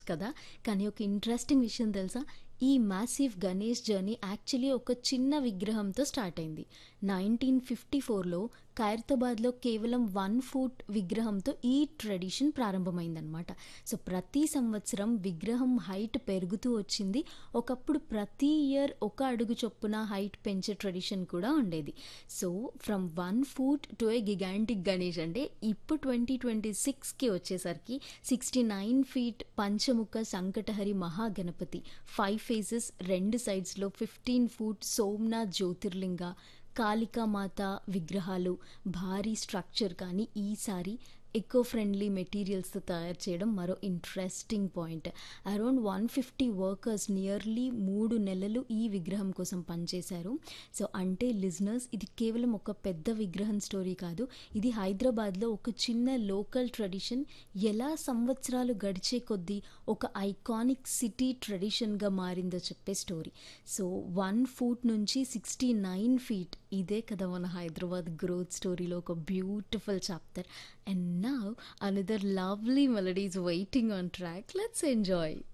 కదా కానీ ఒక ఇంట్రెస్టింగ్ విషయం తెలుసా ఈ మ్యాసివ్ గణేష్ జర్నీ యాక్చువల్లీ ఒక చిన్న విగ్రహంతో స్టార్ట్ అయింది నైన్టీన్ ఫిఫ్టీ ఫోర్లో ఖైరతాబాద్లో కేవలం వన్ ఫుట్ విగ్రహంతో ఈ ట్రెడిషన్ ప్రారంభమైందనమాట సో ప్రతి సంవత్సరం విగ్రహం హైట్ పెరుగుతూ వచ్చింది ఒకప్పుడు ప్రతి ఇయర్ ఒక అడుగు చొప్పున హైట్ పెంచే ట్రెడిషన్ కూడా ఉండేది so from one foot to a gigantic Ganesh అంటే ఇప్పుడు ట్వంటీ ట్వంటీ సిక్స్కి వచ్చేసరికి sixty nine feet Panchamukha Sankatahari Mahaganapati five faces రెండు సైడ్స్లో ఫిఫ్టీన్ ఫుట్ సోమనాథ్ జ్యోతిర్లింగ కాళికామాత విగ్రహాలు భారీ స్ట్రక్చర్ కానీ ఈసారి ఎకో ఫ్రెండ్లీ మెటీరియల్స్తో తయారు చేయడం మరో interesting point around one fifty workers nearly మూడు నెలలు ఈ విగ్రహం కోసం పనిచేశారు సో అంటే లిజనర్స్ ఇది కేవలం ఒక పెద్ద విగ్రహం స్టోరీ కాదు ఇది హైదరాబాద్లో ఒక చిన్న లోకల్ ట్రెడిషన్ ఎలా సంవత్సరాలు గడిచే కొద్దీ ఒక ఐకానిక్ సిటీ ట్రెడిషన్గా మారిందో చెప్పే స్టోరీ సో వన్ ఫూట్ నుంచి సిక్స్టీ నైన్ ఫీట్ ఇదే కదా మన హైదరాబాద్ గ్రోత్ స్టోరీలో ఒక beautiful chapter and now another lovely melody is waiting on track let's enjoy